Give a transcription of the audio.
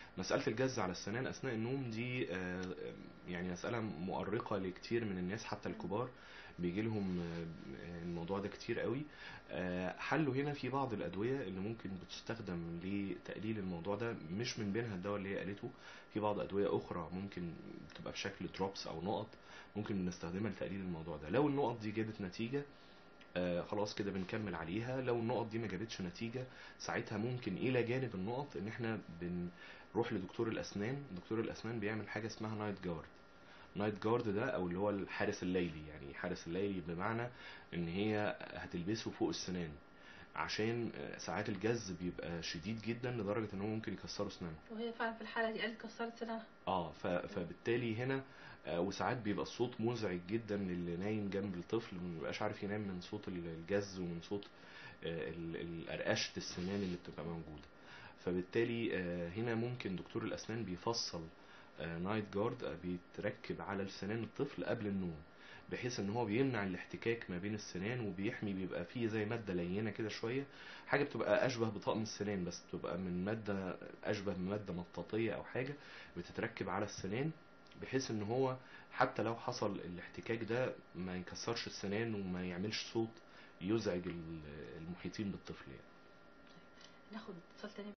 مسألة الجز على السنان أثناء النوم دي آه، يعني مسألة مؤرقة لكتير من الناس حتى الكبار بيجي لهم آه، الموضوع ده كتير قوي آه، حله هنا في بعض الأدوية اللي ممكن بتستخدم لتقليل الموضوع ده مش من بينها الدواء اللي هي قالته في بعض أدوية أخرى ممكن بتبقى بشكل دروبس أو نقط ممكن بنستخدمها لتقليل الموضوع ده لو النقط دي جابت نتيجة آه خلاص كده بنكمل عليها لو النقط دي ما جابتش نتيجة ساعتها ممكن الى جانب النقط ان احنا بنروح لدكتور الاسنان دكتور الاسنان بيعمل حاجة اسمها نايت جارد نايت جارد ده او اللي هو الحارس الليلي يعني حارس الليلي بمعنى ان هي هتلبسه فوق السنان عشان آه، ساعات الجز بيبقى شديد جدا لدرجة ان هو ممكن يكسروا اسنانه وهي فعلا في الحالة دي قالت كسرت سنها اه ف- فبالتالي هنا آه، وساعات بيبقى الصوت مزعج جدا للي نايم جنب الطفل ما بيبقاش عارف ينام من صوت ال- الجز ومن صوت آه، ال- ال- قرقشة السنان اللي بتبقى موجودة فبالتالي آه، هنا ممكن دكتور الأسنان بيفصل نايت جارد بيتركب على السنان الطفل قبل النوم بحيث ان هو بيمنع الاحتكاك ما بين السنان وبيحمي بيبقى فيه زي ماده لينه كده شويه حاجه بتبقى اشبه بطقم السنان بس بتبقى من ماده اشبه بماده مطاطيه او حاجه بتتركب على السنان بحيث ان هو حتى لو حصل الاحتكاك ده ما يكسرش السنان وما يعملش صوت يزعج ال- المحيطين بالطفل يعني ناخد اتصال تاني